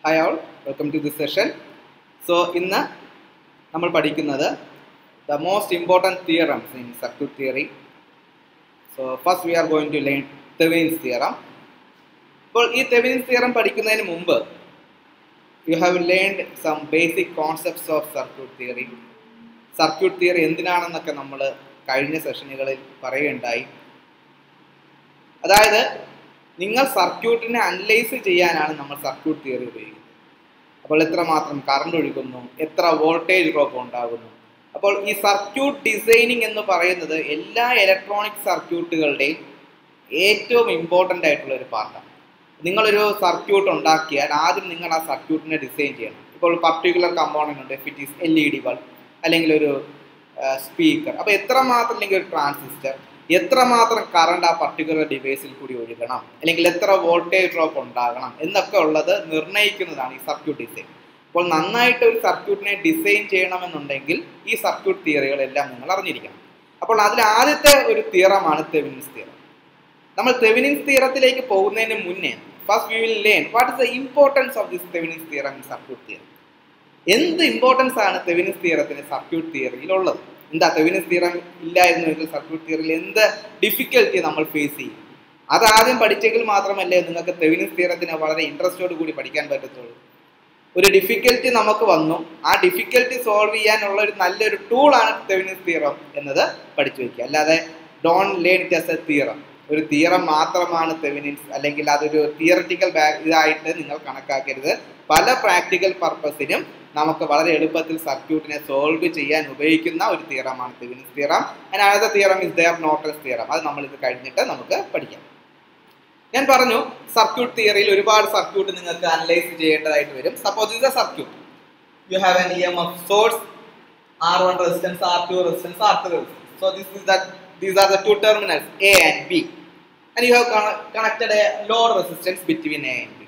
Hi all welcome to this session so ഇന്ന് നമ്മൾ പഠിക്കുന്നത് the most important theorems in circuit theory so first we are going to learn Thevenin's theorem ഇപ്പോൾ ഈ Thevenin's theorem പഠിക്കുന്നതിന് മുമ്പ് you have learned some basic concepts of circuit theory circuit theory എന്തിനാണെന്നൊക്കെ നമ്മൾ കഴിഞ്ഞ സെഷനുകളിൽ പറയുകയുണ്ടായി അതായത് നിങ്ങൾ സർക്യൂട്ടിനെ അനലൈസ് ചെയ്യാനാണ് നമ്മൾ സർക്യൂട്ട് തിയറി ഉപയോഗിക്കുന്നത് അപ്പോൾ എത്രമാത്രം കറണ്ട് ഒഴുകുന്നു എത്ര വോൾട്ടേജ് ഡ്രോപ്പ് ഉണ്ടാകുന്നു അപ്പോൾ ഈ സർക്യൂട്ട് ഡിസൈനിങ് എന്ന് പറയുന്നത് എല്ലാ ഇലക്ട്രോണിക് സർക്യൂട്ടുകളുടെയും ഏറ്റവും ഇമ്പോർട്ടൻ്റ് ആയിട്ടുള്ള ഒരു പാർട്ടാണ് നിങ്ങളൊരു സർക്യൂട്ട് ഉണ്ടാക്കിയാൽ ആദ്യം നിങ്ങൾ ആ സർക്യൂട്ടിനെ ഡിസൈൻ ചെയ്യണം ഇപ്പോൾ പർട്ടിക്കുലർ കമ്പോണൻ്റ് ഉണ്ട് if it is L E D bulb അല്ലെങ്കിൽ ഒരു സ്പീക്കർ അപ്പോൾ എത്രമാത്രം അല്ലെങ്കിൽ ഒരു ട്രാൻസിസ്റ്റർ എത്രമാത്രം കറണ്ട് ആ പർട്ടിക്കുലർ ഡിവൈസിൽ കൂടി ഒഴുകണം അല്ലെങ്കിൽ എത്ര വോൾട്ടേജ് ഡ്രോപ്പ് ഉണ്ടാകണം എന്നൊക്കെ ഉള്ളത് നിർണ്ണയിക്കുന്നതാണ് ഈ സർക്യൂട്ട് ഡിസൈൻ അപ്പോൾ നന്നായിട്ട് ഒരു സർക്യൂട്ടിനെ ഡിസൈൻ ചെയ്യണമെന്നുണ്ടെങ്കിൽ ഈ സർക്യൂട്ട് തിയറികളെല്ലാം നിങ്ങൾ അറിഞ്ഞിരിക്കണം അപ്പോൾ അതിൽ ആദ്യത്തെ ഒരു തിയറമാണ് തെവിനിൻസ് തിയറം നമ്മൾ തെവിനിൻസ് തിയറത്തിലേക്ക് പോകുന്നതിന് മുന്നേ first we will learn what is the importance of this Thevenin's theorem in circuit theory എന്ത് ഇമ്പോർട്ടൻസ് ആണ് തെവിനിൻസ് തിയറത്തിന് സർക്യൂട്ട് തിയറിയിൽ ഉള്ളത് എന്താ തെവിനിൻസ് തിയറം ഇല്ലായിരുന്നുവെങ്കിൽ സർക്യൂട്ട് തിയറിയിൽ എന്ത് ഡിഫിക്കൽറ്റി നമ്മൾ ഫേസ് ചെയ്യും അത് ആദ്യം പഠിച്ചെങ്കിൽ മാത്രമല്ലേ നിങ്ങൾക്ക് തെവിനിൻസ് തിയറത്തിനെ വളരെ ഇൻട്രസ്റ്റോട് കൂടി പഠിക്കാൻ പറ്റത്തുള്ളൂ ഒരു ഡിഫിക്കൽറ്റി നമുക്ക് വന്നു ആ ഡിഫിക്കൽറ്റി സോൾവ് ചെയ്യാനുള്ള ഒരു നല്ലൊരു ടൂളാണ് തെവിനിൻസ് തിയറം എന്നത് പഠിച്ചു വയ്ക്കുക അല്ലാതെ don't learn it as a theorem ഒരു തിയറം മാത്രമാണ് തെവിനിൻസ് അല്ലെങ്കിൽ അതൊരു തിയററ്റിക്കൽ ഇതായിട്ട് നിങ്ങൾ കണക്കാക്കരുത് പല പ്രാക്ടിക്കൽ പർപ്പസിനും നമുക്ക് വളരെ എളുപ്പത്തിൽ സർക്യൂട്ടിനെ സോൾവ് ചെയ്യാൻ ഉപയോഗിക്കുന്ന ഒരു തിയറമാണ് Thevenin's theorem and another theorem is there Norton's theorem അത് നമ്മൾ ഇത് കഴിഞ്ഞിട്ട് നമുക്ക് പഠിക്കാം ഞാൻ പറഞ്ഞു സർക്യൂട്ട് തിയറിയിൽ ഒരുപാട് സർക്യൂട്ട് നിങ്ങൾക്ക് അനലൈസ് ചെയ്യേണ്ടതായിട്ട് വരും suppose is a circuit you have an E M F source R one resistance R two resistance R three resistance so this is that these are the two terminals A and B and you have connected a load resistance between A and B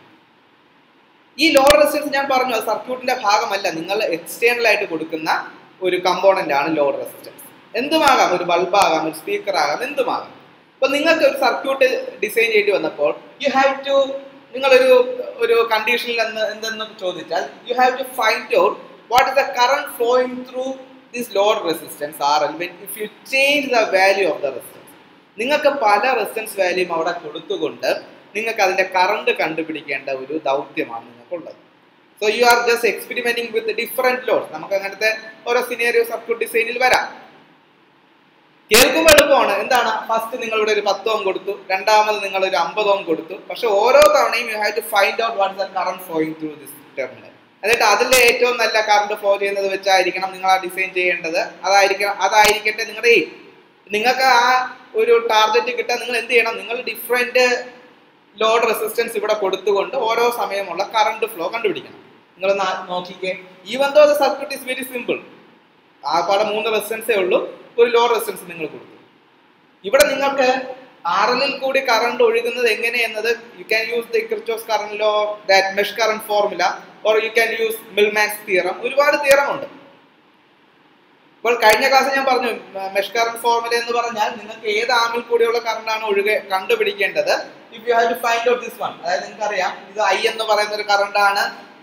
ഈ load resistance ഞാൻ പറഞ്ഞു സർക്യൂട്ടിന്റെ ഭാഗമല്ല നിങ്ങൾ external ആയിട്ട് കൊടുക്കുന്ന ഒരു component ആണ് ലോഡ് റെസിസ്റ്റൻസ് എന്തുമാകാം ഒരു ബൾബാകാം ഒരു സ്പീക്കർ ആകാം എന്തുമാകാം അപ്പൊ നിങ്ങൾക്ക് ഒരു സർക്യൂട്ട് ഡിസൈൻ ചെയ്യേണ്ടി വന്നപ്പോൾ യു ഹാവ് ടു നിങ്ങളൊരു ഒരു കണ്ടീഷനിൽ എന്ന് എന്തെന്ന് ചോദിച്ചാൽ you have to find out what is the current flowing through this load resistance R L when if you change the value of the resistance നിങ്ങൾക്ക് പല റെസിസ്റ്റൻസ് വാല്യൂം അവിടെ കൊടുത്തുകൊണ്ട് നിങ്ങൾക്ക് അതിന്റെ കറണ്ട് കണ്ടുപിടിക്കേണ്ട ഒരു ദൗത്യമാണ് നിങ്ങൾക്കുള്ളത് so you are just experimenting with different load നമുക്ക് അങ്ങനത്തെ ഓരോ സിനേറിയോ സർക്യൂട്ട് ഡിസൈനിൽ വരാം കേൾക്കുമ്പോൾ എളുപ്പമാണ് എന്താണ് ഫസ്റ്റ് നിങ്ങൾ ഇവിടെ ഒരു പത്ത് ഓം കൊടുത്തു രണ്ടാമത് നിങ്ങൾ ഒരു അമ്പത് ഓം കൊടുത്തു പക്ഷെ ഓരോ തവണയും you have to find out what the current flowing through this terminal എന്നിട്ട് അതിലെ ഏറ്റവും നല്ല കറണ്ട് ഫ്ലോ ചെയ്യുന്നത് വെച്ചായിരിക്കണം നിങ്ങൾ ആ ഡിസൈൻ ചെയ്യേണ്ടത് അതായിരിക്കണം അതായിരിക്കട്ടെ നിങ്ങളുടെ നിങ്ങൾക്ക് ആ ഒരു ടാർഗറ്റ് കിട്ടാൻ നിങ്ങൾ എന്ത് ചെയ്യണം നിങ്ങൾ ഡിഫറെന്റ് ലോഡ് റെസിസ്റ്റൻസ് ഇവിടെ കൊടുത്തുകൊണ്ട് ഓരോ സമയമുള്ള കറണ്ട് ഫ്ലോ കണ്ടുപിടിക്കണം നിങ്ങൾ നോക്കിക്കേ even though the circuit is very simple ആ പാടെ മൂന്ന് റെസിസ്റ്റൻസേ ഉള്ളൂ ഒരു ലോ റെസിസ്റ്റൻസ് നിങ്ങൾ കൊടുത്തു ഇവിടെ നിങ്ങൾക്ക് ആർ എല്ലിൽ കൂടി കറണ്ട് ഒഴുകുന്നത് എങ്ങനെയെന്നത് you can use the Kirchhoff's current law that mesh current formula or you can use Millman's theorem ഒരുപാട് തിയറം ഉണ്ട് ഇപ്പോൾ കഴിഞ്ഞ ക്ലാസ് ഞാൻ പറഞ്ഞു മെഷ് കറണ്ട് ഫോർമുല എന്ന് പറഞ്ഞാൽ നിങ്ങൾക്ക് ഏത് ആമിൽ കൂടിയുള്ള കറണ്ടാണ് ഒഴുക കണ്ടുപിടിക്കേണ്ടത് if you have to find out this one അതായത് നിങ്ങൾക്ക് അറിയാം ഇത് ഐ എന്ന് പറയുന്ന ഒരു കറണ്ടാണ്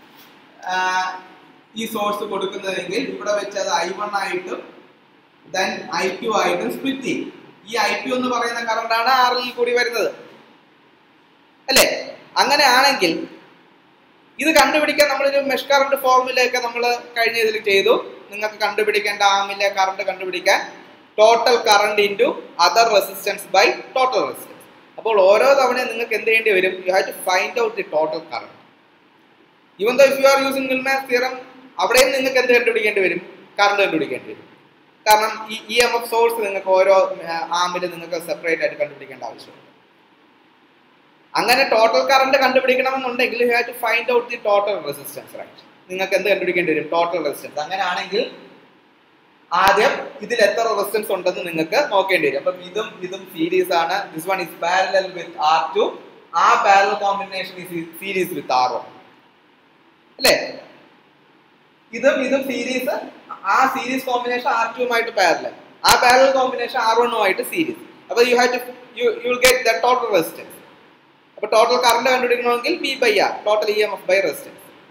ഈ സോഴ്സ് കൊടുക്കുന്നതെങ്കിൽ ഇവിടെ വെച്ച് അത് ഐ വൺ ആയിട്ടും ദെൻ ഐ ടു ആയിട്ടും സ്പ്ലിറ്റ് ചെയ്യും ഈ ഐ ടു എന്ന് പറയുന്ന കറണ്ടാണ് ആറിൽ കൂടി വരുന്നത് അല്ലേ അങ്ങനെ ആണെങ്കിൽ ഇത് കണ്ടുപിടിക്കാൻ നമ്മളൊരു മെഷ് കറണ്ട് ഫോർമുലയൊക്കെ നമ്മൾ കഴിഞ്ഞ ഇതിൽ ചെയ്തു നിങ്ങൾക്ക് കണ്ടുപിടിക്കേണ്ട ആമിലെ കറണ്ട് കണ്ടുപിടിക്കാൻ total current into other resistance by total resistance അപ്പോൾ ഓരോ തവണയും നിങ്ങൾക്ക് എന്ത് ചെയ്യേണ്ടി വരും you have to find out the total current even though if you are using Millman's theorem അവിടെയും നിങ്ങൾക്ക് എന്ത് കണ്ടുപിടിക്കേണ്ടി വരും കറണ്ട് കണ്ടുപിടിക്കേണ്ടി വരും കാരണം ഈ ഇ എം എഫ് സോഴ്സ് നിങ്ങൾക്ക് ഓരോ ആമിൽ നിങ്ങൾക്ക് സെപ്പറേറ്റ് ആയിട്ട് കണ്ടുപിടിക്കേണ്ട ആവശ്യമുണ്ട് അങ്ങനെ ടോട്ടൽ കറണ്ട് കണ്ടുപിടിക്കണമെന്നുണ്ടെങ്കിൽ you have to find out the total resistance right നിങ്ങൾക്ക് എന്ത് കണ്ടുപിടിക്കേണ്ടി വരും ടോട്ടൽ റെസിസ്റ്റൻസ് അങ്ങനെയാണെങ്കിൽ ആദ്യം ഇതിൽ എത്ര റെസിസ്റ്റൻസ് ഉണ്ടെന്ന് നിങ്ങൾക്ക് നോക്കേണ്ടി വരും അപ്പം ഇതും ഇതും സീരീസ് ആണ് this one is parallel with R two ആ parallel combination is series with R one അല്ലേ ഇതും ഇതും സീരീസ് ആ സീരീസ് കോമ്പിനേഷൻ ആർ ടുമായിട്ട് പാരലൽ ആ പാരലൽ കോമ്പിനേഷൻ ആർ വണ്ണുമായിട്ട് സീരീസ് അപ്പൊ you have to you you will get the total resistance അപ്പൊ ടോട്ടൽ കറണ്ട് കണ്ടുപിടിക്കണമെങ്കിൽ B by R total E M F by resistance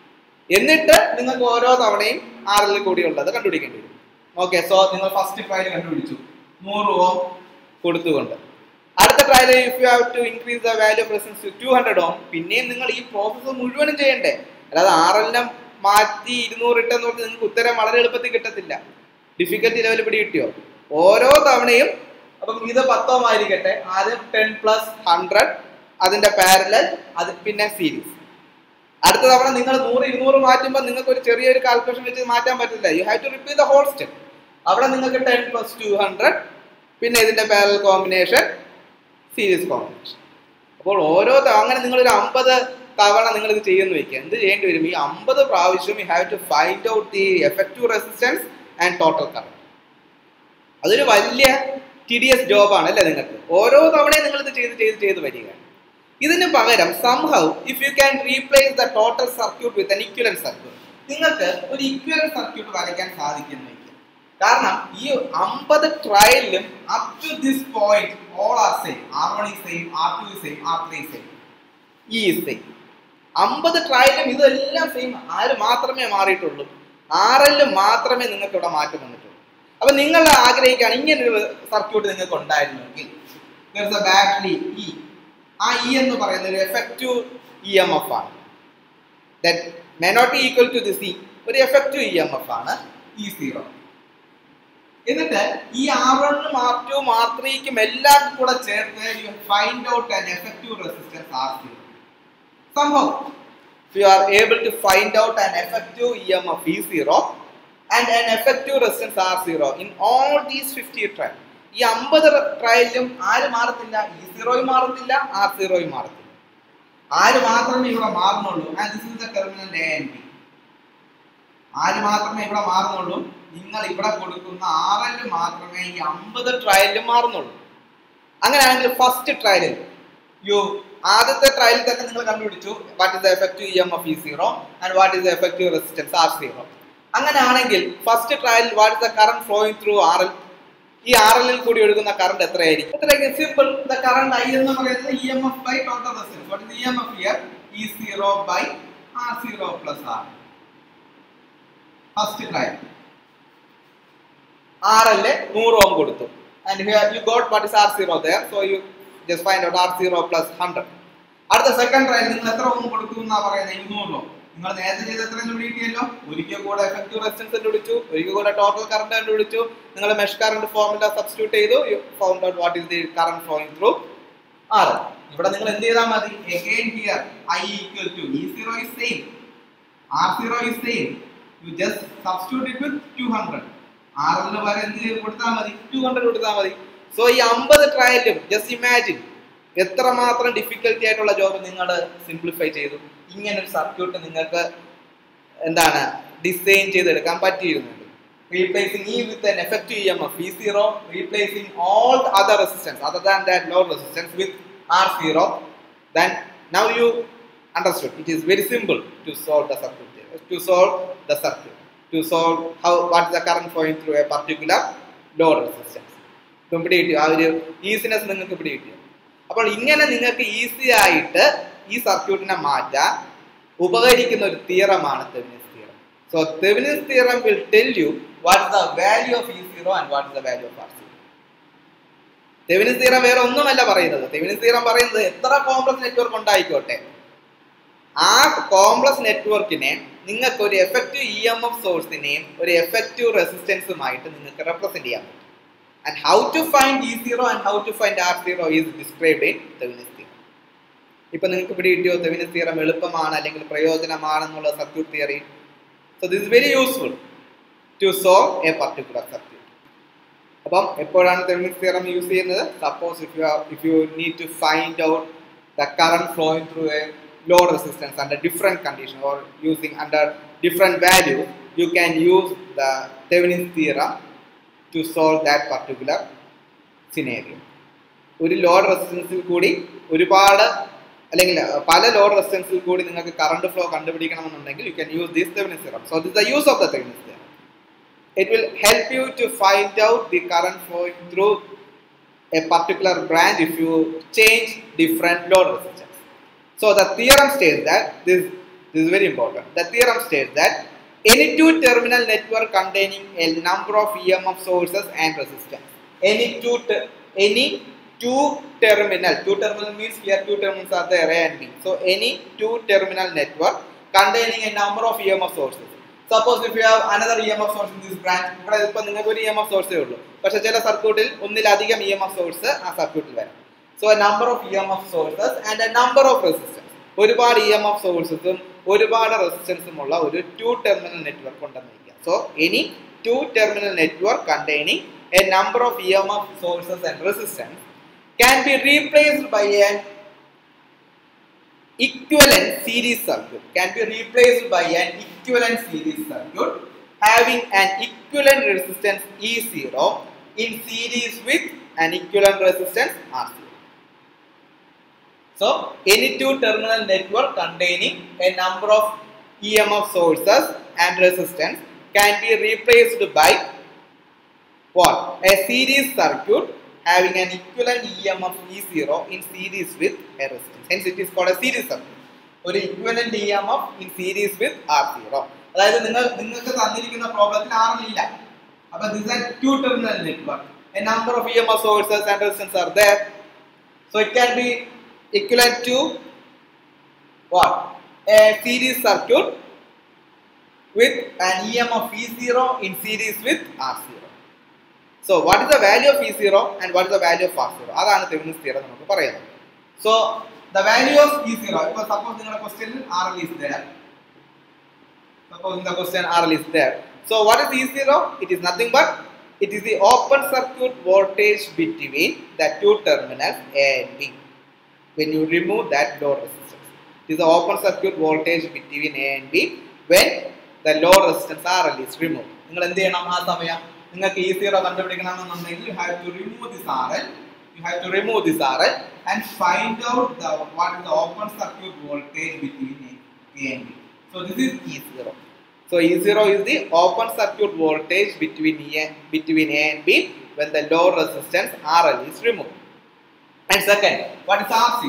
എന്നിട്ട് നിങ്ങൾക്ക് ഓരോ തവണയും ആറിൽ കൂടിയുള്ളത് കണ്ടുപിടിക്കേണ്ടി വരും ഓക്കെ സോ നിങ്ങൾ ഫസ്റ്റ് ട്രയൽ കണ്ടുപിടിച്ചു നൂറ് ഓം കൊടുത്തുകൊണ്ട് അടുത്ത trial if you have to increase the value of resistance to two hundred ohm പിന്നെയും നിങ്ങൾ ഈ പ്രോസസ്സ് മുഴുവനും ചെയ്യണ്ടേ അല്ലാതെ ആറെന്നെ മാറ്റി ഇരുന്നൂറ് ഇട്ടെന്ന് പറഞ്ഞ് നിങ്ങൾക്ക് ഉത്തരം വളരെ എളുപ്പത്തിൽ കിട്ടത്തില്ല ഡിഫിക്കൽട്ടി ലെവൽ പിടി കിട്ടിയോ ഓരോ തവണയും അപ്പം ഇത് പത്തോം ആയിരിക്കട്ടെ ആദ്യം ടെൻ പ്ലസ് ഹൺഡ്രഡ് അതിന്റെ പാരലൽ അത് പിന്നെ സീരീസ് അടുത്ത തവണ നിങ്ങൾ നൂറ് ഇരുന്നൂറ് മാറ്റുമ്പോൾ നിങ്ങൾക്ക് ഒരു ചെറിയൊരു കാൽക്കുലേഷൻ വെച്ച് മാറ്റാൻ പറ്റില്ല you have to repeat the whole step അവിടെ നിങ്ങൾക്ക് ടെൻ പ്ലസ് ടു ഹൺഡ്രഡ് പിന്നെ ഇതിന്റെ പാരൽ കോമ്പിനേഷൻ സീരീസ് കോമ്പിനേഷൻ അപ്പോൾ ഓരോ ത- അങ്ങനെ നിങ്ങൾ ഒരു അമ്പത് തവണ നിങ്ങൾ ഇത് ചെയ്യുന്നു വെക്കുക എന്ത് ചെയ്യേണ്ടി വരും ഈ അമ്പത് പ്രാവശ്യം you have to find out the effective resistance and total current അതൊരു വലിയ ടിഡിയസ് ജോബാണ് അല്ലേ നിങ്ങൾക്ക് ഓരോ തവണയും നിങ്ങൾ ഇത് ചെയ്ത് ചെയ്ത് ചെയ്ത് വരിക ഇതിന് പകരം somehow if you can replace the total circuit with an equivalent circuit നിങ്ങൾക്ക് ഒരു ഇക്വലൻ സർക്യൂട്ട് വരയ്ക്കാൻ സാധിക്കുന്നു വെക്കുക. കാരണം ഈ അമ്പത് ട്രയലിലും up to this point all are same R one ഈ സെയിം ആർ ടു ഈ സെയിം ആർ ത്രീ സെയിം ഈ സെയിം അമ്പത് ട്രയലും ഇതെല്ലാം സെയിം ആര് മാത്രമേ മാറിയിട്ടുള്ളൂ ആറിലും മാത്രമേ നിങ്ങൾക്ക് ഇവിടെ മാറ്റം വന്നിട്ടുള്ളൂ അപ്പൊ നിങ്ങൾ ആഗ്രഹിക്കുകയാണ് ഇങ്ങനൊരു സർക്യൂട്ട് നിങ്ങൾക്ക് ഉണ്ടായിരുന്നെങ്കിൽ ബാറ്ററി ഇ ആ ഇ എന്ന് പറയുന്ന ഒരു എഫക്റ്റീവ് ഇ എം എഫ് ആണ് that may not equal to the C ഒരു എഫക്റ്റീവ് ഇ എം എഫ് ആണ് ഇ സീറോ എന്നിട്ട് ഈ ആർ വണ്ണും ആർ ടുവും ആർ ത്രീക്കും എല്ലാം കൂടെ ചേർത്ത് you find out an effective resistance R zero സംഭവം you are able to find out an effective EMF E0 and an effective resistance R0 in all these 50 trials. ഈ അമ്പത് ട്രയലിലും ആര് മാറത്തില്ല ഇ സീറോയും മാറത്തില്ല ആർ സീറോയും മാറത്തില്ല ആര് മാത്രമേ ഇവിടെ മാറുന്നുള്ളൂ and this is the terminal A and B R മാത്രമേ ഇവിടെ മാറുന്നുള്ളൂ നിങ്ങൾ ഇവിടെ കൊടുക്കുന്ന ആറിൽ മാത്രമേ ഈ അമ്പത് ട്രയലിലും മാറുന്നുള്ളൂ അങ്ങനെയാണെങ്കിൽ ഫസ്റ്റ് ട്രയലിൽ യു ആദ്യത്തെ ട്രയലിൽ തന്നെ നിങ്ങൾ കണ്ടുപിടിച്ചു what is the effective E M F E zero and what is the effective resistance R zero അങ്ങനെയാണെങ്കിൽ first trial what is the current flowing through R L ഈ ആർ എല്ലിൽ കൂടി ഒഴുകുന്ന കറണ്ട് എത്രയായിരിക്കും എത്രയായിരിക്കും സിമ്പിൾ ദ കറണ്ട് ഐ എന്ന് പറയുന്നത് E M F by total resistance what is E M F here E zero by R zero plus R first trial R L നൂറ് ohm കൊടുത്തു and here you got what is R zero there so you just find out R zero plus hundred അടുത്ത second trial നിങ്ങൾ എത്ര ഓം കൊടുക്കും എന്നാ പറയുന്നത് ഇരുന്നൂറ് ഓം നിങ്ങൾ നേരത്തെ ചെയ്ത് എത്ര കണ്ടുപിടിക്കുകയല്ലോ ഒരിക്കൽ കൂടെ എഫക്റ്റീവ് റെസിസ്റ്റൻസ് കണ്ടുപിടിച്ചു ഒരിക്കൽ കൂടെ ടോട്ടൽ കറണ്ട് കണ്ടുപിടിച്ചു നിങ്ങൾ മെഷ് കറണ്ട് ഫോർമുല സബ്സ്റ്റിറ്റ്യൂട്ട് ചെയ്തു you found out what is the current flowing through R ഇവിടെ നിങ്ങൾ എന്ത് ചെയ്താൽ മതി again here I equal to E zero is same R zero is same you just substitute it with two hundred ആറിന് പകരം എന്ത് ചെയ്ത് കൊടുത്താൽ മതി ടു ഹൺഡ്രഡ് കൊടുത്താൽ മതി സോ ഈ അമ്പത് ട്രയലും ജസ്റ്റ് ഇമാജിൻ എത്രമാത്രം ഡിഫിക്കൽട്ടി ആയിട്ടുള്ള ജോബ് നിങ്ങൾ സിംപ്ലിഫൈ ചെയ്തു ഇങ്ങനെ ഒരു സർക്യൂട്ട് നിങ്ങൾക്ക് എന്താണ് ഡിസൈൻ ചെയ്തെടുക്കാൻ പറ്റിയിരുന്നുണ്ട് റീപ്ലേസിംഗ് ഈ വിത്ത് an effective EMF V0 replacing all the other resistance other than that load resistance with R0 then now you understood it is very simple to solve the circuit to solve the circuit to solve how what is the current flowing through a particular load resistance ഇപ്പം പിടി കിട്ടിയോ ആ ഒരു easiness നിങ്ങൾക്ക് പിടി കിട്ടിയോ അപ്പോൾ ഇങ്ങനെ നിങ്ങൾക്ക് ഈസി ആയിട്ട് ഈ സർക്യൂട്ടിനെ മാറ്റാൻ ഉപകരിക്കുന്ന ഒരു തിയറമാണ് Thevenin's theorem so Thevenin's theorem will tell you what is the value of E zero and what is the value of R zero Thevenin's theorem വേറെ ഒന്നുമല്ല പറയുന്നത് തെവിനിസ് തിയറം പറയുന്നത് എത്ര കോംപ്ലക്സ് നെറ്റ്വർക്ക് ഉണ്ടായിക്കോട്ടെ ആ കോംപ്ലക്സ് നെറ്റ്വർക്കിനെ നിങ്ങൾക്ക് ഒരു എഫക്റ്റീവ് ഇ എം എഫ് സോഴ്സിനെയും ഒരു എഫക്റ്റീവ് റെസിസ്റ്റൻസുമായിട്ട് നിങ്ങൾക്ക് റെപ്രസെന്റ് ചെയ്യാൻ പറ്റും and how to find E zero and how to find R zero is described in Thevenin's theorem ഇപ്പൊ നിങ്ങൾക്ക് പിടി കിട്ടിയോ തെവിനിസ് തിയറം എളുപ്പമാണ് അല്ലെങ്കിൽ പ്രയോജനമാണെന്നുള്ള circuit theory so this very useful to solve a particular circuit അപ്പം എപ്പോഴാണ് തെവിനിസ് തിയറം യൂസ് ചെയ്യുന്നത് suppose if you if you need to find out the current flowing through a load resistance under different condition or using under different value you can use the Thevenin's theorem to solve that particular scenario ഒരു load റെസിസ്റ്റൻസിൽ കൂടി ഒരുപാട് അല്ലെങ്കിൽ പല load റെസിസ്റ്റൻസിൽ കൂടി നിങ്ങൾക്ക് current flow കണ്ടുപിടിക്കണമെന്നുണ്ടെങ്കിൽ you can use this Thevenin's theorem so this the use of the Thevenin's theorem it will help you to find out the current flowing through a particular branch if you change different load resistance. So the theorem states that this This is very important. The theorem states that any two terminal network containing a number of EMF sources and resistance. Any two ter- any two terminal two terminal means here two terminals are there A and B. So any two terminal network containing a number of EMF sources. Suppose if you have another EMF source in this branch, ഇവിടെ ഇപ്പൊ നിങ്ങൾക്ക് ഒരു EMF സോഴ്സേ ഉള്ളൂ പക്ഷെ ചില സർക്യൂട്ടിൽ ഒന്നിലധികം EMF source ആ സർക്യൂട്ടിൽ വരാം so a number of EMF sources and a number of resistance ഒരുപാട് EMF സോഴ്സസും ഒരുപാട് റെസിസ്റ്റൻസും ഉള്ള ഒരു ടു ടെർമിനൽ നെറ്റ്വർക്ക് ഉണ്ടെന്ന് വയ്ക്കാം so any two terminal network containing a number of EMF sources and resistance can be replaced by an equivalent series circuit can be replaced by an equivalent series circuit having an equivalent resistance E0 in series with an equivalent resistance R0 so any two terminal network containing a number of EMF sources and resistance can be replaced by what a series circuit having an equivalent EMF E0 in series with a resistance. Hence it is called a series circuit. ഒരു equivalent E M F in series with R zero അതായത് നിങ്ങൾ നിങ്ങൾക്ക് തന്നിരിക്കുന്ന പ്രോബ്ലത്തിൽ R ഇല്ല അപ്പൊ this are two terminal network a number of E M F sources and resistance are there so it can be equivalent to what a series circuit with an EMF E0 in series with R0 So what is the value of E0 and what is the value of R0? അതാണ് തെവിനിസ് theorem നമുക്ക് പറയുന്നത് so the value of E0 ഇപ്പോൾ suppose നിങ്ങളുടെ ക്വസ്റ്റ്യനിൽ R L is there suppose in the question R L is there so what is E0? It is nothing but it is the open circuit voltage between the two terminals A and B when you remove that load resistance. It is the open circuit voltage between A and B when the load resistance RL is removed. നിങ്ങൾ എന്ത് ചെയ്യണം ആ സമയം നിങ്ങൾക്ക് E zero കണ്ടുപിടിക്കണമെന്നുണ്ടെങ്കിൽ you have to remove this R L you have to remove this R L and find out the what is the open circuit voltage between A and B so this is E zero So E0 is the open circuit voltage between A, between A and B when the load resistance RL is removed. And second, what is R0?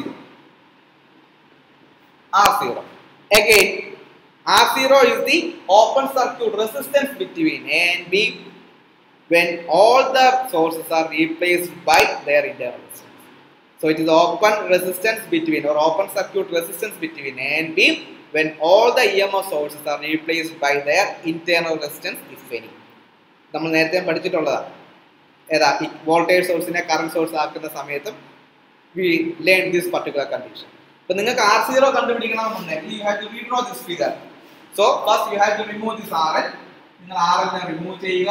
R0. Again, R0 is the open circuit resistance between A and B when all the sources are replaced by their internal resistance. So it is open resistance between or open circuit resistance between A and B when all the EMF sources are replaced by their internal resistance if any. നമ്മൾ നേരത്തെ പഠിച്ചിട്ടുള്ളതാണ് ഏതാ ഈ voltage സോഴ്സിനെ current source ആക്കുന്ന സമയത്തും we learn this particular condition ഇപ്പൊ നിങ്ങൾക്ക് R zero കണ്ടുപിടിക്കണമെന്നുണ്ടെങ്കിൽ you have to redraw this figure so first you have to remove this R L നിങ്ങൾ ആർ എല്ലിനെ റിമൂവ് ചെയ്യുക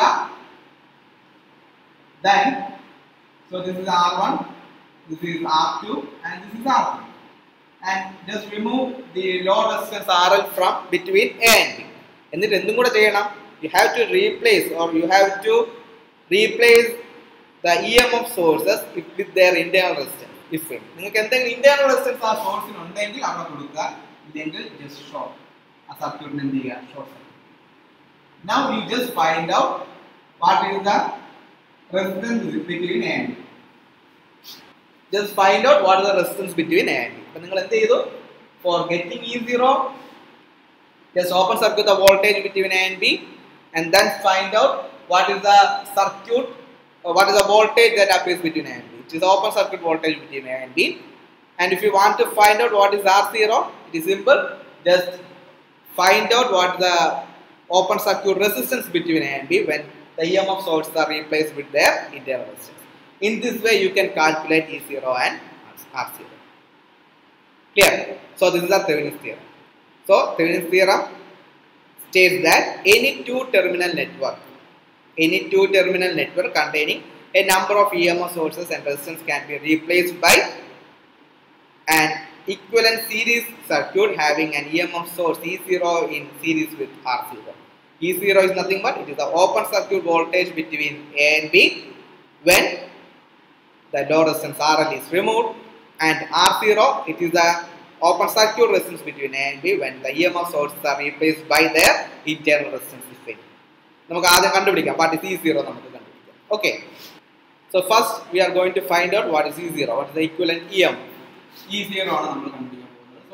then so this is r1 this is r2 and this is r3 and just remove the load resistance rl from between a and b എന്നിട്ട് എന്തും കൂടെ ചെയ്യണം you have to replace or you have to replace the emf sources with, with their internal resistance if any നിങ്ങൾക്ക് എന്തെങ്കിലും internal resistance ആ സോഴ്സിന് ഉണ്ടെങ്കിൽ അവിടെ കൊടുക്കുക ഇല്ലെങ്കിൽ just ഷോർട്ട് ആ സർക്യൂട്ടിന് എന്ത് ചെയ്യുക short now you just find out what is the resistance between A and B. Just find out what is the resistance between A and B. അപ്പോൾ നിങ്ങൾ എന്ത് ചെയ്തു for getting E0 just open circuit the voltage between A and B and then find out what is the circuit or what is the voltage that appears between A and B. It is open circuit voltage between A and B. And if you want to find out what is R0, it is simple. Just find out what the open circuit resistance between A and B when the EMF sources are replaced with their internal resistance. In this way, you can calculate E0 and R0. Clear? So, this is our Thevenin's theorem. So, Thevenin's theorem states that any two terminal network, any two terminal network containing a number of EMF sources and resistance can be replaced by an equivalent series circuit having an EMF source E0 in series with R0. E0 is nothing but it is the open circuit voltage between A and B when the load resistance RL is removed and R0 it is the open circuit resistance between A and B when the EMF sources are replaced by their internal resistance if any. നമുക്ക് ആദ്യം കണ്ടുപിടിക്കാം what is E zero നമുക്ക് കണ്ടുപിടിക്കാം okay so first we are going to find out what is E zero what is the equivalent E M E zero ആണ് നമ്മൾ കണ്ടുപിടിക്കാൻ പോകുന്നത് so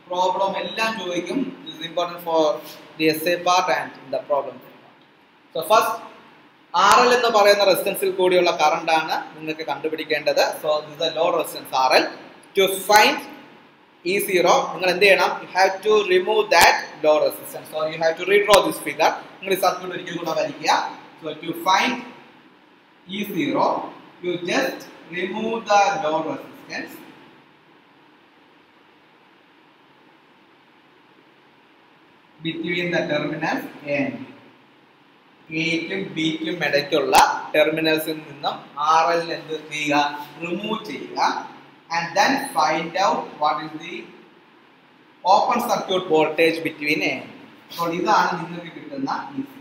problem എല്ലാം ചോദിക്കും is important for the S A part and the problem so first R L എന്ന് പറയുന്ന റെസിസ്റ്റൻസിൽ കൂടിയുള്ള കറണ്ട് ആണ് നിങ്ങൾക്ക് കണ്ടുപിടിക്കേണ്ടത് so this the low resistance R L to find E zero നിങ്ങൾ എന്ത് ചെയ്യണം U have to remove that low resistance so you have to redraw this figure നിങ്ങൾ ഈ സർക്യൂട്ട് ഒരിക്കൽ കൂടെ വരയ്ക്കുക so to find E zero you just remove the low resistance between the terminals A and B. എയ്ക്കും ബിക്കും ഇടയ്ക്കുള്ള ടെർമിനൽസിൽ നിന്നും ആർ എൽ എന്ത് ചെയ്യുക റിമൂവ് ചെയ്യുക and then find out what is the open circuit voltage between A അപ്പോൾ ഇതാണ് നിങ്ങൾക്ക് കിട്ടുന്ന easy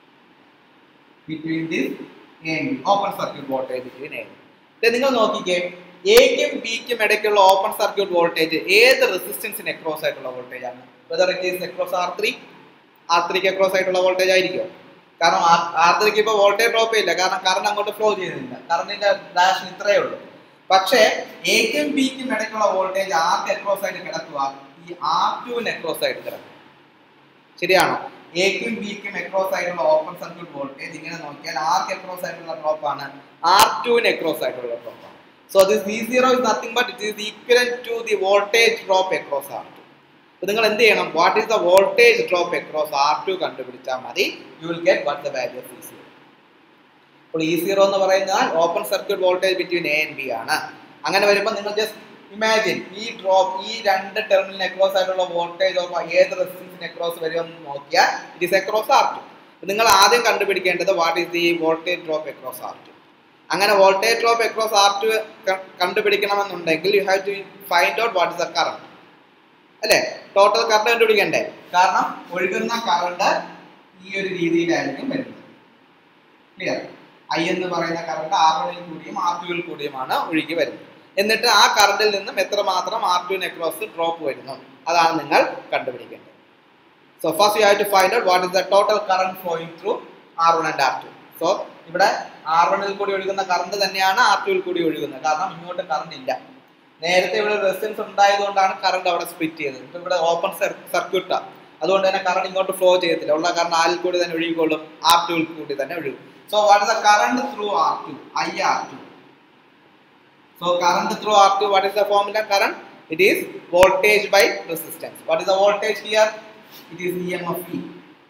between this A open circuit voltage between A നിങ്ങൾ നോക്കിക്കേ എക്കും ബിക്കും ഇടയ്ക്കുള്ള ഓപ്പൺ സർക്യൂട്ട് വോൾട്ടേജ് ഏത് റെസിസ്റ്റൻസിന് അക്രോസ് ആയിട്ടുള്ള വോൾട്ടേജ് ആണ് whether it is across R three R ത്രീക്ക് അക്രോസ് ആയിട്ടുള്ള വോൾട്ടേജ് ആയിരിക്കും കാരണം ആർ ത്രീക്ക് ഇപ്പോൾ വോൾട്ടേജ് ഡ്രോപ്പ് ഇല്ല കാരണം കറണ്ട് അങ്ങോട്ട് ഫ്ലോ ചെയ്യുന്നില്ല കറണ്ടിന്റെ ഡാഷ് ഇത്രയേ ഉള്ളൂ പക്ഷേ എക്കും ബിക്കും ഇടയ്ക്കുള്ള വോൾട്ടേജ് ആർക്ക് അക്രോസ് ആയിട്ട് കിടക്കുക ഈ ആർ ടുവിന് അക്രോസ് ആയിട്ട് കിടക്കും ശരിയാണോ എക്കും ബിക്കും അക്രോസ് ആയിട്ടുള്ള ഓപ്പൺ സർക്യൂട്ട് വോൾട്ടേജ് ഇങ്ങനെ നോക്കിയാൽ ആർക്ക് അക്രോസ് ആയിട്ടുള്ള ഡ്രോപ്പ് ആണ് ആർ ടുവിന് അക്രോസ് ആയിട്ടുള്ള ഡ്രോപ്പ് ആണ് so this V zero is nothing but it is equal to the voltage drop across R two അപ്പൊ നിങ്ങൾ എന്ത് ചെയ്യണം what is the voltage drop across R two കണ്ടുപിടിച്ചാൽ മതി you will get what the value of E zero അപ്പോൾ E zero എന്ന് പറയുന്നത് open circuit voltage between A and B ആണ് അങ്ങനെ വരുമ്പോൾ നിങ്ങൾ ജസ്റ്റ് ഇമാജിൻ ഈ ഡ്രോപ്പ് ഈ രണ്ട് ടെർമിനൽ അക്രോസ് ആയിട്ടുള്ള വോൾട്ടേജ് ഓഫ് ഏത് റെസിസ്റ്റൻസിന് അക്രോസ് വരുമെന്ന് നോക്കിയാൽ it is across R two നിങ്ങൾ ആദ്യം കണ്ടുപിടിക്കേണ്ടത് what is the voltage drop across R two അങ്ങനെ voltage drop across R two കണ്ടുപിടിക്കണമെന്നുണ്ടെങ്കിൽ you have to find out what is the current അല്ലേ ടോട്ടൽ കറണ്ട് കണ്ടുപിടിക്കണ്ടേ കാരണം ഒഴുകുന്ന കറണ്ട് ഈ ഒരു രീതിയിലായിരിക്കും വരുന്നത് ക്ലിയർ ഐ എന്ന് പറയുന്ന കറണ്ട് ആർ വണ്ണിൽ കൂടിയും ആർ ടുവിൽ കൂടിയുമാണ് ഒഴുകി വരുന്നത് എന്നിട്ട് ആ കറണ്ടിൽ നിന്നും എത്രമാത്രം ആർ ടുവിന് അക്രോസ് ഡ്രോപ്പ് വരുന്നു അതാണ് നിങ്ങൾ കണ്ടുപിടിക്കേണ്ടത് so first you have to find out what is the total current flowing through R one and R two so ഇവിടെ ആർ വണ്ണിൽ കൂടി ഒഴുകുന്ന കറണ്ട് തന്നെയാണ് ആർ ടുവിൽ കൂടി ഒഴുകുന്നത് കാരണം ഇങ്ങോട്ട് കറണ്ട് ഇല്ല നേരത്തെ ഇവിടെ റെസിസ്റ്റൻസ് ഉണ്ടായതുകൊണ്ടാണ് കറണ്ട് അവിടെ സ്പ്ലിറ്റ് ചെയ്തത് ഇപ്പൊ ഇവിടെ ഓപ്പൺ സർക്യൂട്ടാണ് അതുകൊണ്ട് തന്നെ കറണ്ട് ഇങ്ങോട്ട് ഫ്ലോ ചെയ്യത്തില്ല ഉള്ള കാരണം ആരിൽ കൂടി തന്നെ ഒഴുകിക്കൊള്ളും ആർ ടുവിൽ കൂടി തന്നെ ഒഴുകും so what is the current through R two I R two so current through R two what is the formula current it is voltage by resistance what is the voltage here it is E M F E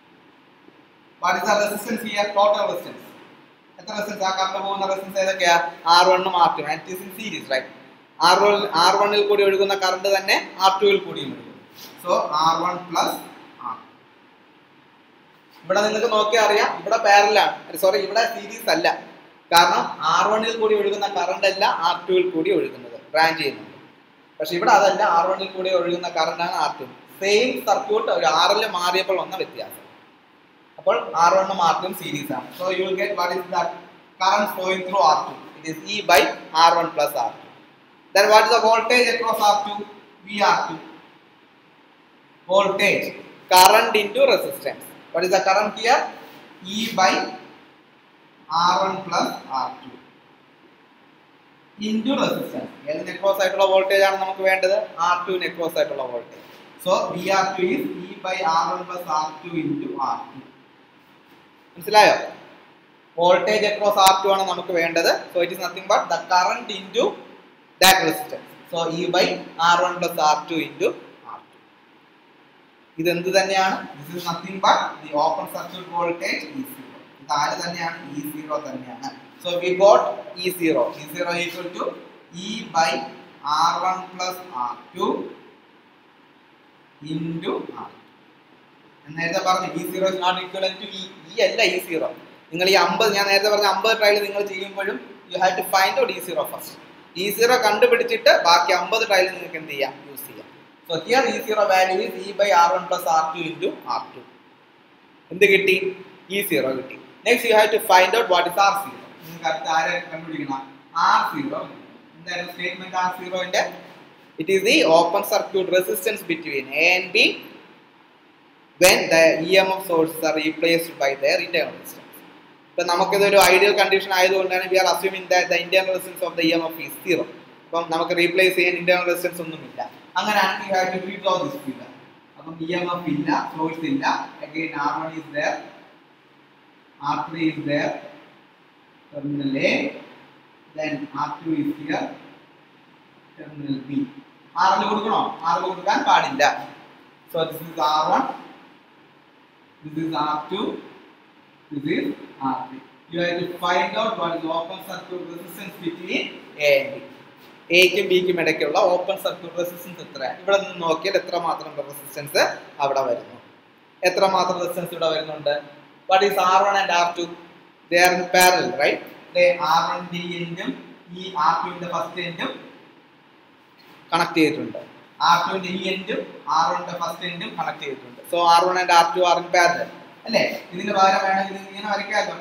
what is the resistance here total resistance എത്ര resistance ആ current പോകുന്ന resistance ഏതൊക്കെയാ R വണ്ണും R two and is in series right R one R വണ്ണിൽ കൂടി ഒഴുകുന്ന current തന്നെ R ടുവിൽ കൂടിയും ഒഴുകും so R one plus R ഇവിടെ നിങ്ങൾക്ക് നോക്കിയാൽ അറിയാം ഇവിടെ പാരലാണ് സോറി ഇവിടെ സീരീസ് അല്ല കാരണം ആർ വണ്ണിൽ കൂടി ഒഴുകുന്ന കറണ്ട് അല്ല ആർ ടുവിൽ കൂടി ഒഴുകുന്നത് ബ്രാഞ്ച് ചെയ്യുന്നുണ്ട് പക്ഷെ ഇവിടെ അതല്ല ആർ വണ്ണിൽ കൂടി ഒഴുകുന്ന കറണ്ടാണ് ആർ ടു സെയിം സർക്യൂട്ട് ഒരു ആറിൽ മാറിയപ്പോൾ വന്ന വ്യത്യാസം അപ്പോൾ ആർ വണ്ണും ആർ ടും സീരീസ് ആണ് so you will get what is the current flowing through R two it is E by R one plus R two then what is the voltage across R2? VR2. Voltage, current into resistance. What is the current here? E by R1 plus R2 into resistance. ഏത് നെക്രോസ് ആയിട്ടുള്ള voltage ആണ് നമുക്ക് വേണ്ടത് R two across ആയിട്ടുള്ള voltage so V R two is E by R one plus R two into R two മനസ്സിലായോ voltage across R two ആണ് നമുക്ക് വേണ്ടത് so it is nothing but the current into that resistance. So E by R1 plus R2 into R2. ഇത് എന്ത് തന്നെയാണ് this is nothing but the open circuit voltage E zero ഇത് ആര് തന്നെയാണ് E zero തന്നെയാണ് so we got E zero E zero equal to E by R one plus R two into R നേരത്തെ പറഞ്ഞു E zero is not equal to E E അല്ല E zero നിങ്ങൾ ഈ അമ്പത് ഞാൻ നേരത്തെ പറഞ്ഞ അമ്പത് ട്രയൽ നിങ്ങൾ ചെയ്യുമ്പോഴും you have to find out E zero first E zero കണ്ടുപിടിച്ചിട്ട് ബാക്കി അമ്പത് ട്രയൽ നിങ്ങൾക്ക് എന്ത് ചെയ്യാം യൂസ് ചെയ്യാം so here E zero value is E by R one plus R two into R two എന്ത് കിട്ടി ഇ സീറോ കിട്ടി next you have to find out what is R zero നിങ്ങൾക്ക് അടുത്ത് ആരെ കണ്ടുപിടിക്കണം ആർ സീറോ എന്തായിരുന്നു statement R സീറോന്റെ it is the open circuit resistance between A and B when the EMF sources are replaced by their internal resistance. ഇപ്പം നമുക്കിതൊരു ideal condition ആയതുകൊണ്ടാണ് we are assuming that the internal resistance of the E M F is zero അപ്പം നമുക്ക് replace ചെയ്യാൻ internal resistance ഒന്നുമില്ല അങ്ങനെയാണെങ്കിൽ you have to redraw this figure അപ്പം E M F ഇല്ല സോഴ്സ് ഇല്ല again R one is there R three is there terminal A then R two is here terminal B ആറിൽ കൊടുക്കണോ ആറിൽ കൊടുക്കാൻ പാടില്ല so this is R one this is R2, this is R3. You have to find out what is the open circuit resistance between A and B. എക്കും ബിക്കും ഇടയ്ക്കുള്ള open circuit resistance എത്ര ഇവിടെ നിന്ന് നോക്കിയാൽ എത്ര മാത്രം റെസിസ്റ്റൻസ് അവിടെ വരുന്നു എത്ര മാത്രം റെസിസ്റ്റൻസ് ഇവിടെ വരുന്നുണ്ട് what is R one and R two they are in parallel right R one the എൻഡും ഈ ആർ ടുവിന്റെ ഫസ്റ്റ് എൻഡും കണക്ട് ചെയ്തിട്ടുണ്ട് ആർ ടുവിന്റെ ഈ എൻഡും ആർ വണ്ണിന്റെ ഫസ്റ്റ് എൻഡും കണക്ട് ചെയ്തിട്ടുണ്ട് so R one and R two are in parallel അല്ലേ ഇതിന് പകരം വേണമെങ്കിൽ ഇത് ഇങ്ങനെ വരയ്ക്കാമല്ലോ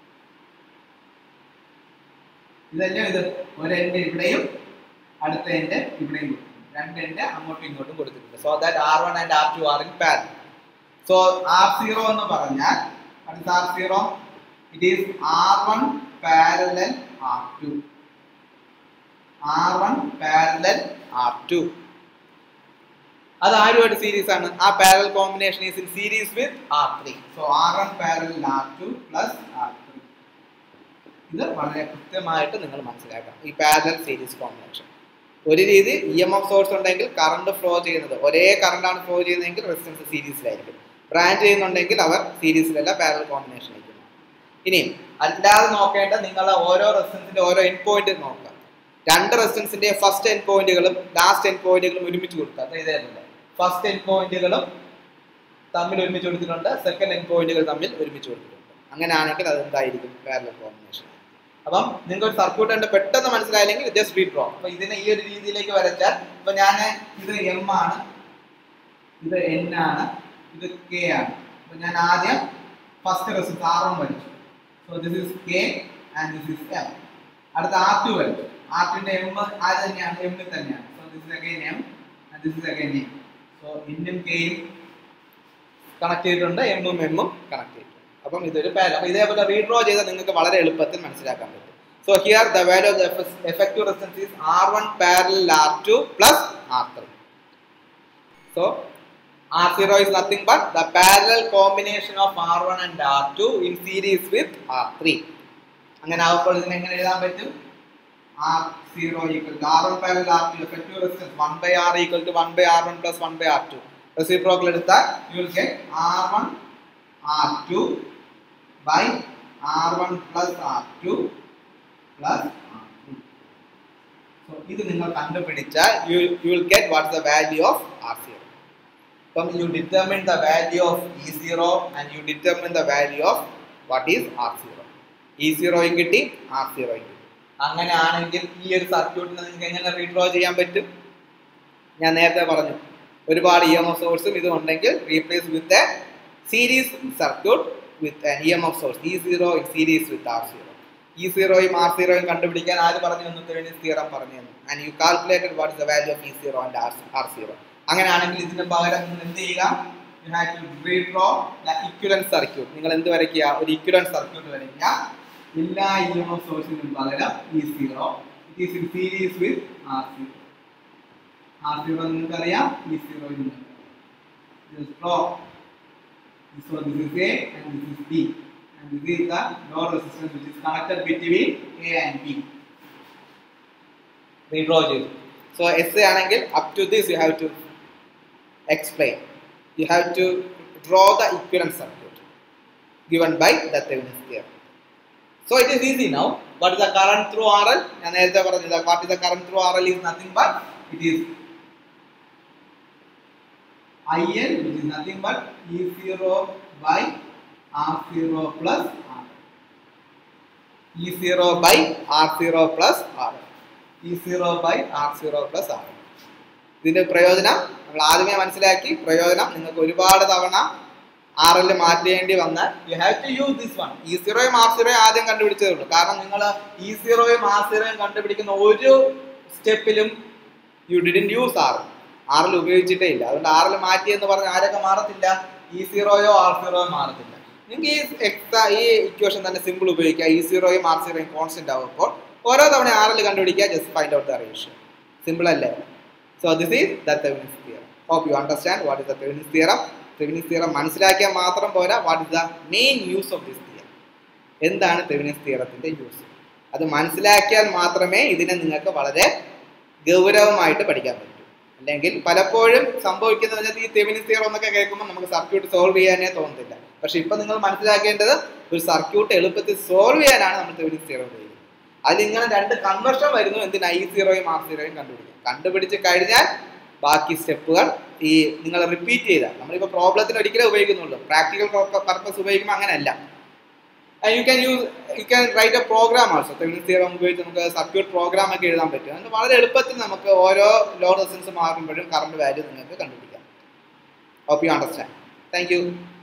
ഇതല്ലേ ഇത് ഒരു എൻഡ് ഇവിടെയും അടുത്ത എൻഡ് ഇവിടെയും കൊടുത്തിട്ടുണ്ട് രണ്ട് എൻഡ് അങ്ങോട്ടും ഇങ്ങോട്ടും കൊടുത്തിട്ടുണ്ട് so that R one and R two are in parallel so R zero എന്ന് പറഞ്ഞാൽ അടുത്ത R zero it is R one parallel R two R one parallel R two അത് ആരുമായിട്ട് സീരീസ് ആണ് ആ parallel combination is in series with R three so R one parallel R two plus R three ഇത് വളരെ കൃത്യമായിട്ട് നിങ്ങൾ മനസ്സിലാക്കണം ഈ പാരലൽ സീരീസ് കോമ്പിനേഷൻ ഒരു രീതി ഇ എം എഫ് സോഴ്സ് ഉണ്ടെങ്കിൽ കറണ്ട് ഫ്ലോ ചെയ്യുന്നത് ഒരേ കറണ്ടാണ് ഫ്ലോ ചെയ്യുന്നതെങ്കിൽ റെസിസ്റ്റൻസ് സീരീസിലായിരിക്കും ബ്രാഞ്ച് ചെയ്യുന്നുണ്ടെങ്കിൽ അവർ സീരീസിലല്ല പാരൽ കോമ്പിനേഷനിലേക്ക് ഇനി അല്ലാതെ നോക്കേണ്ട നിങ്ങളെ ഓരോ റെസിസ്റ്റൻസിന്റെ ഓരോ എൻ പോയിന്റ് നോക്കുക രണ്ട് റെസിസ്റ്റൻസിന്റെ ഫസ്റ്റ് എൻ പോയിന്റുകളും ലാസ്റ്റ് എൻ പോയിന്റുകളും ഒരുമിച്ച് കൊടുക്കുക അത് ഇതേപോലെ ഫസ്റ്റ് എൻ പോയിന്റുകളും തമ്മിൽ ഒരുമിച്ച് കൊടുത്തിട്ടുണ്ട് സെക്കൻഡ് എൻ പോയിന്റുകൾ തമ്മിൽ ഒരുമിച്ച് കൊടുത്തിട്ടുണ്ട് അങ്ങനെയാണെങ്കിൽ അത് എന്തായിരിക്കും പാരലൽ കോമ്പിനേഷൻ അപ്പം നിങ്ങൾക്ക് ഒരു സർക്യൂട്ട് കണ്ട് പെട്ടെന്ന് മനസ്സിലായില്ലെങ്കിൽ ജസ്റ്റ് റീഡ് ഡ്രോ അപ്പൊ ഇതിനെ ഈ ഒരു രീതിയിലേക്ക് വരച്ചാൽ ഇപ്പൊ ഞാൻ ഇത് എം ആണ് ഇത് എൻ ആണ് ഇത് കെ ആണ് അപ്പൊ ഞാൻ ആദ്യം ഫസ്റ്റ് റെസിസ്റ്റൻസ് ആർ വൺ വരച്ചു so this is K and this is M അടുത്ത ആർ ടു വരച്ചു ആർ ടുന്റെ എം അത് തന്നെയാണ് എമ്മിൽ തന്നെയാണ് so this is again M and this is again M so എന്നും കെയും കണക്ട് ചെയ്തിട്ടുണ്ട് എമ്മും എമ്മും കണക്ട് ചെയ്തിട്ടുണ്ട് അപ്പം ഇതൊരു പാരൽ അപ്പം ഇതേപോലെ റീഡ്രോ ചെയ്താൽ നിങ്ങൾക്ക് വളരെ എളുപ്പത്തിൽ മനസ്സിലാക്കാൻ പറ്റും so here the value of the effective resistance is R one parallel R two plus R three so R zero is nothing but the parallel combination of R one and R two in series with R three അങ്ങനെ ആവുമ്പോൾ ഇതിനെ എങ്ങനെ എഴുതാൻ പറ്റും R zero equal to R one parallel R two effective resistance one by R equal to one by R one plus one by R two reciprocal എടുത്താൽ you will get R one R two by R one plus R two plus R two so ഇത് നിങ്ങൾ കണ്ടുപിടിച്ചാൽ you you will get what's the value of R zero അപ്പം you determine the value of E zero and you determine the value of what is R zero E സീറോയും കിട്ടി R സീറോയും കിട്ടി അങ്ങനെ ആണെങ്കിൽ ഈ ഒരു സർക്യൂട്ടിനെ നിങ്ങൾക്ക് എങ്ങനെ റീഡ്രോ ചെയ്യാൻ പറ്റും ഞാൻ നേരത്തെ പറഞ്ഞു ഒരുപാട് ഇ എം എഫ് സോഴ്സും ഇത് ഉണ്ടെങ്കിൽ replace with a series circuit with E M F source E zero in series with R zero E സീറോയും ആർ സീറോയും കണ്ടുപിടിക്കാൻ ആര് പറഞ്ഞു തന്നു തെളിനിസ് തിയറം പറഞ്ഞു തന്നു and you calculated what is the value of E zero and R R zero അങ്ങനെയാണെങ്കിൽ ഇതിന് പകരം നിങ്ങൾ എന്ത് ചെയ്യുക you have to redraw the equivalence circuit നിങ്ങൾ എന്ത് വരയ്ക്കുക ഒരു ഇക്വലൻസ് സർക്യൂട്ട് വരയ്ക്കുക എല്ലാ ഇ എം എഫ് സോഴ്സിനും പകരം E zero it is in series with R zero R zero നിങ്ങൾക്കറിയാം E zero draw So this is A and this is B and this is the load resistance which is connected between A and B. Redraw ചെയ്തു so S A ആണെങ്കിൽ up to this you have to explain you have to draw the equivalence circuit given by the Thevenin's theorem so it is easy now what is the current through R L ഞാൻ നേരത്തെ പറഞ്ഞത് what is the current through R L is nothing but it is IL which is nothing but E0 by R0 plus R. E0 by R0 plus R. E0 by R0 plus R. ഇതിന്റെ പ്രയോജനം നമ്മൾ ആദ്യമേ മനസ്സിലാക്കി പ്രയോജനം നിങ്ങൾക്ക് ഒരുപാട് തവണ R L മാറ്റേണ്ടി വന്നാൽ you have to use this one E സീറോയും ആർ സീറോയും ആദ്യം കണ്ടുപിടിച്ചതേ ഉള്ളൂ കാരണം നിങ്ങൾ ഇ സീറോയും ആർ സീറോയും കണ്ടുപിടിക്കുന്ന ഒരു സ്റ്റെപ്പിലും യു ഡിഡിൻ യൂസ് ആർ ആറിൽ ഉപയോഗിച്ചിട്ടേ ഇല്ല അതുകൊണ്ട് ആറിൽ മാറ്റി എന്ന് പറഞ്ഞ് ആരൊക്കെ മാറത്തില്ല ഇ സീറോയോ ആർ സീറോയോ മാറത്തില്ല നിങ്ങൾക്ക് ഈ എക്സാ ഈ ഇക്വേഷൻ തന്നെ സിമ്പിൾ ഉപയോഗിക്കുക ഇ സീറോയും ആർ സീറോയും കോൺസ്റ്റന്റ് ആവുമ്പോൾ ഓരോ തവണ ആറിൽ കണ്ടുപിടിക്കുക just find out the ratio simple അല്ലേ so this is the Thevenin's theorem hope you understand what is the Thevenin's theorem Thevenin's theorem മനസ്സിലാക്കിയാൽ മാത്രം പോരാ what is the main use of this theorem എന്താണ് തെവിനിസ് തിയറത്തിന്റെ യൂസ് അത് മനസ്സിലാക്കിയാൽ മാത്രമേ ഇതിനെ നിങ്ങൾക്ക് വളരെ ഗൗരവമായിട്ട് പഠിക്കാൻ പറ്റൂ അല്ലെങ്കിൽ പലപ്പോഴും സംഭവിക്കുന്നത് വെച്ചാൽ ഈ തെവിനിസ് തിയറം എന്നൊക്കെ കേൾക്കുമ്പോൾ നമുക്ക് സർക്യൂട്ട് സോൾവ് ചെയ്യാനേ തോന്നുന്നില്ല പക്ഷെ ഇപ്പൊ നിങ്ങൾ മനസ്സിലാക്കേണ്ടത് ഒരു സർക്യൂട്ട് എളുപ്പത്തിൽ സോൾവ് ചെയ്യാനാണ് നമ്മൾ തെവിനിസ് തിയറം ഉപയോഗിക്കുന്നത് അതിൽ ഇങ്ങനെ രണ്ട് കൺവെർഷൻ വരുന്നു എന്തിനാ ഈ സീറോയും ആർ സീറോയും കണ്ടുപിടിക്കും കണ്ടുപിടിച്ച് കഴിഞ്ഞാൽ ബാക്കി സ്റ്റെപ്പുകൾ ഈ നിങ്ങൾ റിപ്പീറ്റ് ചെയ്താൽ നമ്മളിപ്പോൾ പ്രോബ്ലത്തിന് ഒരിക്കലേ ഉപയോഗിക്കുന്നുള്ളൂ പ്രാക്ടിക്കൽ പർപ്പസ് ഉപയോഗിക്കുമ്പോൾ അങ്ങനെയല്ല you can use you can write a program also Thevenin's theorem ഉപയോഗിച്ച് നമുക്ക് സർക്യൂട്ട് പ്രോഗ്രാം ഒക്കെ എഴുതാൻ പറ്റും അതുകൊണ്ട് വളരെ എളുപ്പത്തിൽ നമുക്ക് ഓരോ ലോ റെസിസ്റ്റൻസ് മാറുമ്പോഴും കറണ്ട് വാല്യൂ നിങ്ങൾക്ക് കണ്ടുപിടിക്കാം hope you understand thank U